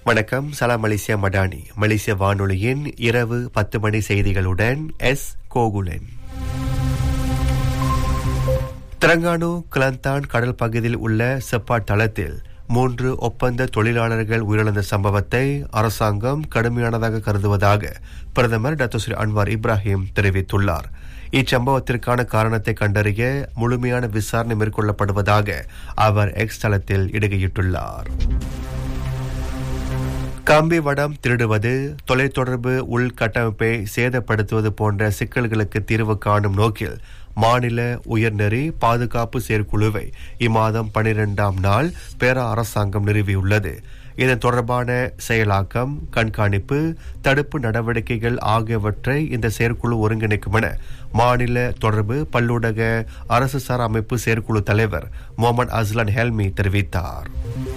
வணக்கம் சலாம் மலேசியா மடானி மலேசிய வானொலியின் இரவு பத்து மணி செய்திகளுடன் எஸ் கோகுலன் திரங்கானு கிளந்தான் கடல் பகுதியில் உள்ள செப்பாட் தளத்தில் மூன்று ஒப்பந்த தொழிலாளர்கள் உயிரிழந்த சம்பவத்தை அரசாங்கம் கடுமையானதாக கருதுவதாக பிரதமர் டாக்டர் ஸ்ரீ அன்வார் இப்ராஹிம் தெரிவித்துள்ளார் இச்சம்பவத்திற்கான காரணத்தை கண்டறிய முழுமையான விசாரணை மேற்கொள்ளப்படுவதாக அவர் எக்ஸ் தளத்தில் இடுகையிட்டுள்ளார் கம்பி வடம் திருடுவது தொலைத்தொடர்பு உள்கட்டமைப்பை சேதப்படுத்துவது போன்ற சிக்கல்களுக்கு தீர்வு காணும் நோக்கில் மாநில உயர்நெறி பாதுகாப்பு செயற்குழுவை இம்மாதம் பனிரெண்டாம் நாள் பேரா அரசாங்கம் நிறுவியுள்ளது இதன் தொடர்பான செயலாக்கம் கண்காணிப்பு தடுப்பு நடவடிக்கைகள் ஆகியவற்றை இந்த செயற்குழு ஒருங்கிணைக்கும் என மாநில தொடர்பு பல்லூடக அரசு சார் அமைப்பு செயற்குழு தலைவர் முகமது அஸ்லான் ஹெல்மி தெரிவித்தார்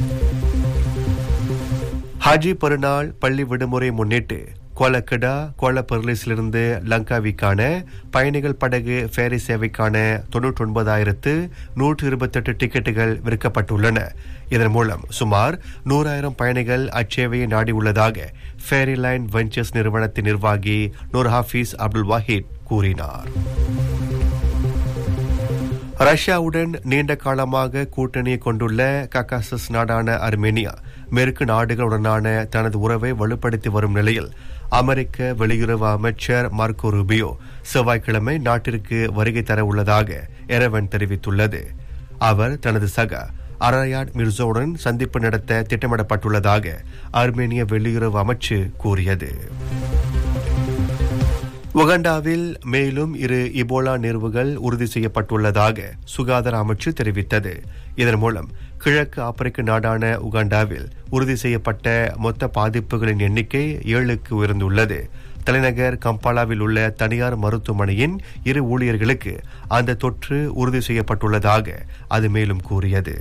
ஹஜி பெருநாள் பள்ளி விடுமுறை முன்னிட்டு கோலக்கடா கோல பெர்லிஸிலிருந்து லங்காவிக்கான பயணிகள் படகு ஃபேரி சேவைக்கான தொன்னூற்றி ஒன்பதாயிரத்து நூற்று இருபத்தெட்டு டிக்கெட்டுகள் விற்கப்பட்டுள்ளன இதன் மூலம் சுமார் நூறாயிரம் பயணிகள் அச்சேவையை நாடியுள்ளதாக ஃபேரி லைன் வெஞ்சர்ஸ் நிறுவனத்தின் நிர்வாகி நூர் ஹாஃபீஸ் அப்துல் வாஹித் கூறினார் ரஷ்யாவுடன் நீண்ட காலமாக கூட்டணியை கொண்டுள்ள கக்காசஸ் நாடான அர்மேனியா மேற்கு நாடுகளுடனான தனது உறவை வலுப்படுத்தி வரும் நிலையில் அமெரிக்க வெளியுறவு அமைச்சர் மார்க்கோ ரூபியோ செவ்வாய்க்கிழமை நாட்டிற்கு வருகை தர உள்ளதாக எரவன் தெரிவித்துள்ளது அவர் தனது சக அரயாட் மிர்சோவுடன் சந்திப்பு நடத்த திட்டமிடப்பட்டுள்ளதாக அர்மேனிய வெளியுறவு அமைச்சு கூறியது உகண்டாவில் மேலும் இரு இபோலா நிறுவுகள் உறுதி செய்யப்பட்டுள்ளதாக சுகாதார அமைச்சு தெரிவித்தது இதன் மூலம் கிழக்கு ஆப்பிரிக்க நாடான உகாண்டாவில் உறுதி செய்யப்பட்ட மொத்த பாதிப்புகளின் எண்ணிக்கை ஏழுக்கு உயர்ந்துள்ளது தலைநகர் கம்பாலாவில் உள்ள தனியார் மருத்துவமனையின் இரு ஊழியர்களுக்கு அந்த தொற்று உறுதி செய்யப்பட்டுள்ளதாக அது மேலும் கூறியது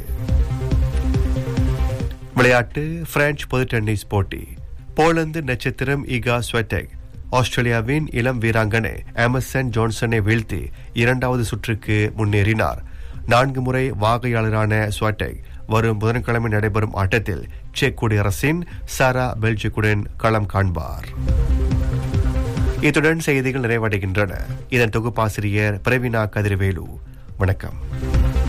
விளையாட்டு பிரெஞ்சு பொது டென்னிஸ் போட்டி போலந்து நட்சத்திரம் இகா ஸ்வெட்டெக் ஆஸ்திரேலியாவின் இளம் வீராங்கனை எமர்சன் ஜான்சனை வீழ்த்தி இரண்டாவது சுற்றுக்கு முன்னேறினார் நான்கு முறை வாகையாளரான ஸ்வாட்டை வரும் புதன்கிழமை நடைபெறும் ஆட்டத்தில் செக் குடியரசின் சாரா பெல்ஜிக்குடன் களம் காண்பார் இத்துடன் செய்திகள் நிறைவடைகின்றன இதன் தொகுப்பாசிரியர் பிரவீனா கதிர்வேலு வணக்கம்